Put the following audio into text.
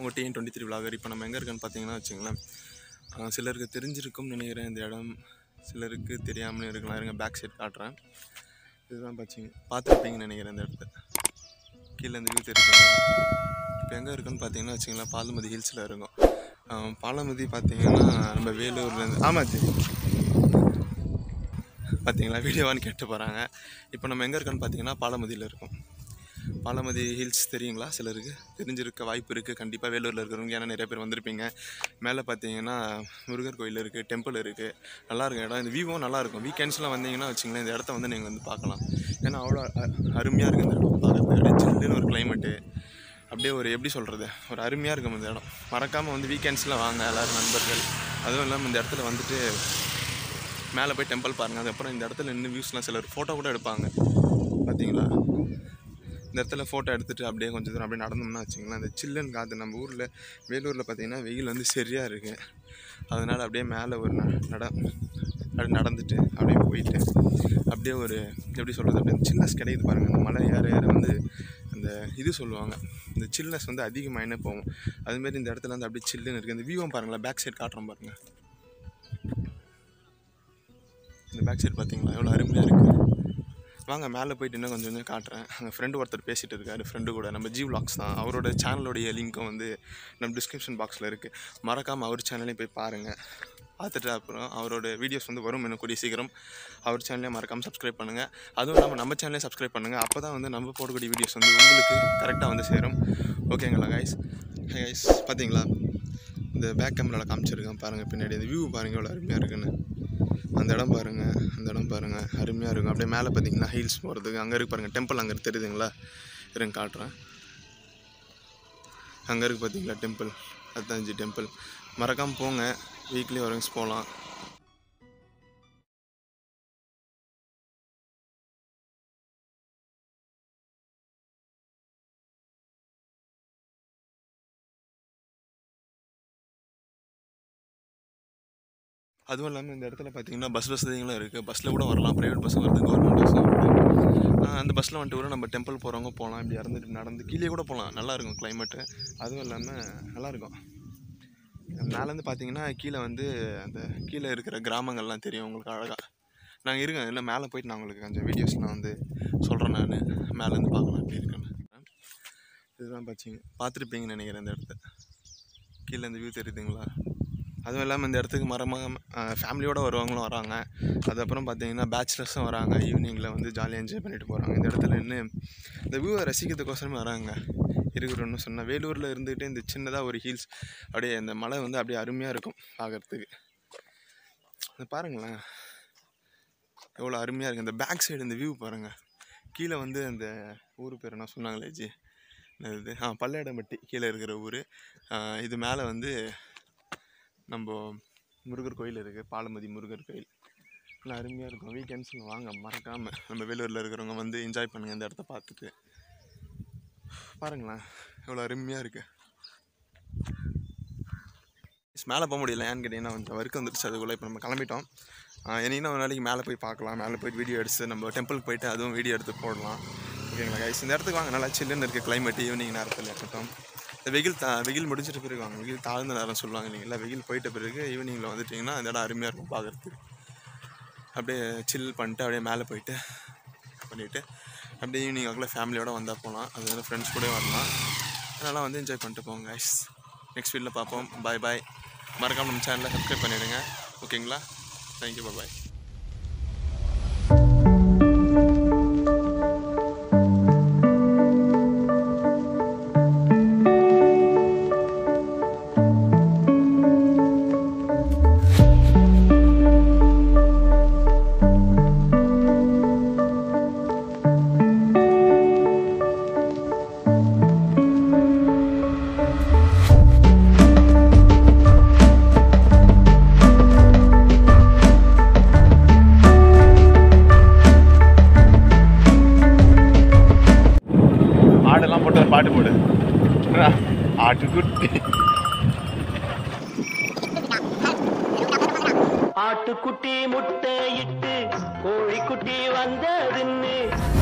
உங்கள் TN twenty three vlogger இப்போ நம்ம எங்கே இருக்கோன்னு பார்த்தீங்கன்னா வச்சுங்களேன் ஆஹ் சிலருக்கு தெரிஞ்சிருக்கும்னு நினைக்கிறேன் இந்த இடம் சிலருக்கு தெரியாமல் இருக்கலாம் இருங்க பேக் சைட் காட்டுறேன் இதுதான் பார்த்தீங்க பார்த்துருப்பீங்கன்னு நினைக்கிறேன் இந்த இடத்த கீழே இந்த வியூ தெரியுது இப்போ எங்கே இருக்குன்னு பார்த்தீங்கன்னா வச்சுங்களேன் பாலமதி ஹில்ஸில் இருக்கும் ஆஹ் பாலமதி பார்த்தீங்கன்னா நம்ம வேலூர்லேருந்து ஆமாச்சு பார்த்தீங்களா வீடியோவான்னு கேட்டு போகிறாங்க இப்போ நம்ம எங்கே இருக்கோன்னு பார்த்தீங்கன்னா பாலமதியில் இருக்கோம் பாலமதி ஹில்ஸ் தெரியுங்களா சிலருக்கு தெரிஞ்சிருக்க வாய்ப்பு இருக்குது கண்டிப்பாக வேலூரில் இருக்கிறவங்க ஏன்னா நிறைய பேர் வந்திருப்பீங்க மேலே பார்த்தீங்கன்னா முருகர் கோயில் இருக்குது டெம்பிள் இருக்குது நல்லா இருக்கும் இடம் இந்த வியூவும் நல்லா இருக்கும் வீக்கெண்ட்ஸ்லாம் வந்தீங்கன்னா வச்சுங்களேன் இந்த இடத்த வந்து நீங்கள் வந்து பார்க்கலாம் ஏன்னா அவ்வளோ அருமையாக இருக்குது இந்த இடம் பார்க்கறதுக்கு அப்படியே சில்லுன்னு ஒரு கிளைமேட்டு அப்படியே ஒரு எப்படி சொல்கிறது ஒரு அருமையாக இருக்கும் இந்த இடம் மறக்காமல் வந்து வீக்கெண்ட்ஸில் வாங்க எல்லோரும் நண்பர்கள் அதுவும் இல்லாமல் இந்த இடத்துல வந்துட்டு மேலே போய் டெம்பிள் பாருங்கள் அதுக்கப்புறம் இந்த இடத்துல நின்று வியூஸ்லாம் சிலர் ஃபோட்டோ கூட எடுப்பாங்க பார்த்தீங்களா இந்த இடத்துல ஃபோட்டோ எடுத்துகிட்டு அப்படியே கொஞ்சம் தூரம் அப்படியே நடந்தோம்னா வச்சுங்களேன் அந்த சில்லுன்னு காற்று நம்ம ஊரில் வேலூரில் பார்த்தீங்கன்னா வெயில் வந்து சரியாக இருக்குது அதனால் அப்படியே மேலே ஒரு ந- நட அப்படியே நடந்துட்டு அப்படியே போயிட்டு அப்படியே ஒரு எப்படி சொல்கிறது அப்படியே சில்னஸ் கிடைக்குது பாருங்கள் அந்த மலை ஏற ஏற வந்து அந்த இது சொல்லுவாங்க இந்த சில்னஸ் வந்து அதிகமாகினே போகும் அதுமாரி இந்த இடத்துல வந்து அப்படியே சில்லுன்னு இருக்குது இந்த வியூவும் பாருங்களேன் பேக் சைடு காட்டுறோம் பாருங்கள் இந்த பேக் சைடு பார்த்தீங்களா எவ்வளோ அருமையாக இருக்குது வாங்க மேலே போயிட்டு இன்னும் கொஞ்சம் கொஞ்சம் காட்டுறேன் எங்கள் ஃப்ரெண்டு ஒருத்தர் பேசிகிட்டு இருக்காரு ஃப்ரெண்டு கூட நம்ம ஜி vlogs தான் அவரோட சேனலோடைய லிங்க்கும் வந்து நம்ம டிஸ்கிரிப்ஷன் பாக்ஸில் இருக்குது மறக்காமல் அவர் சேனலையும் போய் பாருங்கள் பார்த்துட்டு அப்புறம் அவரோட வீடியோஸ் வந்து வரும் இன்னும் கூடிய சீக்கிரம் அவர் சேனலையும் மறக்காமல் சப்ஸ்கிரைப் பண்ணுங்கள் அதுவும் இல்லாமல் நம்ம சேனலையும் சப்ஸ்கிரைப் பண்ணுங்கள் அப்போ தான் வந்து நம்ம போடக்கூடிய வீடியோஸ் வந்து உங்களுக்கு கரெக்டாக வந்து சேரும் ஓகேங்களா கைஸ் கைஸ் பார்த்தீங்களா இந்த பேக் கேமராவில் காமிச்சிருக்கேன் பாருங்கள் பின்னாடி இந்த வியூ பாருங்கள் எவ்வளோ அருமையாக இருக்குன்னு அந்த இடம் பாருங்கள் அந்த இடம் பாருங்கள் அருமையாக இருக்கும் அப்படியே மேலே பார்த்தீங்கன்னா ஹில்ஸ் போகிறதுக்கு அங்கே இருக்கு பாருங்கள் டெம்பிள் அங்கே தெரியுதுங்களா இருங்க காட்டுறேன் அங்கே இருக்கு பார்த்தீங்களா டெம்பிள் அத்தாஞ்சி டெம்பிள் மறக்காமல் போங்க வீக்லி ஒருங்ஸ் போகலாம் அதுவும் இல்லாமல் இந்த இடத்துல பார்த்தீங்கன்னா பஸ் வசதிகளும் இருக்குது பஸ்ஸில் கூட வரலாம் ப்ரைவேட் பஸ்ஸும் வருது கவர்மெண்ட் பஸ்ஸும் வருது ஆஹ் அந்த பஸ்ஸில் வந்துட்டு கூட நம்ம டெம்பிள் போகிறவங்க போகலாம் இப்படி இறந்துட்டு நடந்து கீழே கூட போகலாம் நல்லாயிருக்கும் கிளைமேட்டு அதுவும் இல்லாமல் நல்லாயிருக்கும் மேலேருந்து பார்த்தீங்கன்னா கீழே வந்து அந்த கீழே இருக்கிற கிராமங்கள்லாம் தெரியும் உங்களுக்கு அழகாக நாங்கள் இருக்கேன் இல்லை மேலே போயிட்டு நான் உங்களுக்கு கொஞ்சம் வீடியோஸ்லாம் வந்து சொல்கிறேன் நான் மேலேருந்து பார்க்கலாம் எப்படி இருக்குன்னு இதுதான் பார்த்தீங்க பார்த்துருப்பீங்கன்னு நினைக்கிறேன் இந்த இடத்த கீழே இந்த வியூ தெரியுதுங்களா அதுவும் இல்லாமல் இந்த இடத்துக்கு மரமாக ஃபேமிலியோடு வருவாங்களும் வராங்க அதுக்கப்புறம் பார்த்தீங்கன்னா பேச்சுலர்ஸும் வராங்க ஈவினிங்கில் வந்து ஜாலியாக என்ஜாய் பண்ணிட்டு போகிறாங்க இந்த இடத்துல நின்று இந்த வியூவை ரசிக்கிறதுக்கோசரமே வராங்க இருக்கிறோன்னு சொன்னால் வேலூரில் இருந்துக்கிட்டே இந்த சின்னதாக ஒரு ஹில்ஸ் அப்படியே இந்த மலை வந்து அப்படியே அருமையாக இருக்கும் பார்க்குறதுக்கு இது பாருங்களேன் எவ்வளோ அருமையாக இருக்குது இந்த பேக் சைடு இந்த வியூ பாருங்கள் கீழே வந்து அந்த ஊர் பேர் என்ன சொன்னாங்களே ஜி என்னது ஆ பல்லடம்பட்டி கீழே இருக்கிற ஊர் இது மேலே வந்து நம்ம முருகர் கோயில் இருக்குது பாலமதி முருகர் கோயில் நல்லா அருமையாக இருக்கும் வீக்கெண்ட்ஸில் வாங்க மறக்காமல் நம்ம வேலூரில் இருக்கிறவங்க வந்து என்ஜாய் பண்ணுங்கள் இந்த இடத்த பார்த்துட்டு பாருங்களேன் எவ்வளோ அருமையாக இருக்குது மேலே போக முடியல ஏன்னு கேட்டிங்கன்னா கொஞ்சம் ஒர்க் வந்துருச்சு அதுக்குள்ளே இப்போ நம்ம கிளம்பிட்டோம் என்னைக்குன்னா ஒரு நாளைக்கு மேலே போய் பார்க்கலாம் மேலே போயிட்டு வீடியோ எடுத்து நம்ம டெம்பிளுக்கு போயிட்டு அதுவும் வீடியோ எடுத்து போடலாம் ஓகேங்களா கைஸ் இந்த இடத்துக்கு வாங்க நல்லா சில்லுன்னு இருக்குது கிளைமேட் ஈவினிங் நேரத்தில் இருக்கட்டும் இந்த வெயில் தா வெயில் முடிச்சிட்ட பிறகு வாங்க வெயில் தாழ்ந்த நேரம் சொல்லுவாங்க இல்லைங்களா வெயில் போயிட்ட பிறகு ஈவினிங்கில் வந்துட்டிங்கன்னா அந்த இடம் அருமையாக இருக்கும் பார்க்குறதுக்கு அப்படியே சில் பண்ணிட்டு அப்படியே மேலே போயிட்டு பண்ணிவிட்டு அப்படியே ஈவினிங் வாக்கில் ஃபேமிலியோட வந்தால் போகலாம் அது வந்து ஃப்ரெண்ட்ஸ் கூட வரலாம் அதனால் வந்து என்ஜாய் பண்ணிட்டு போங்க கைஸ் நெக்ஸ்ட் வீடியோவில் பார்ப்போம் பாய் பாய் மறக்காம நம்ம சேனலை சப்ஸ்கிரைப் பண்ணிடுங்க ஓகேங்களா தேங்க்யூ பாய் ஆடெல்லாம் போட்டு ஒரு பாட்டு போடு ஆட்டுக்குட்டி ஆட்டுக்குட்டி முட்டையிட்டு கோழிக்குட்டி வந்ததுன்னு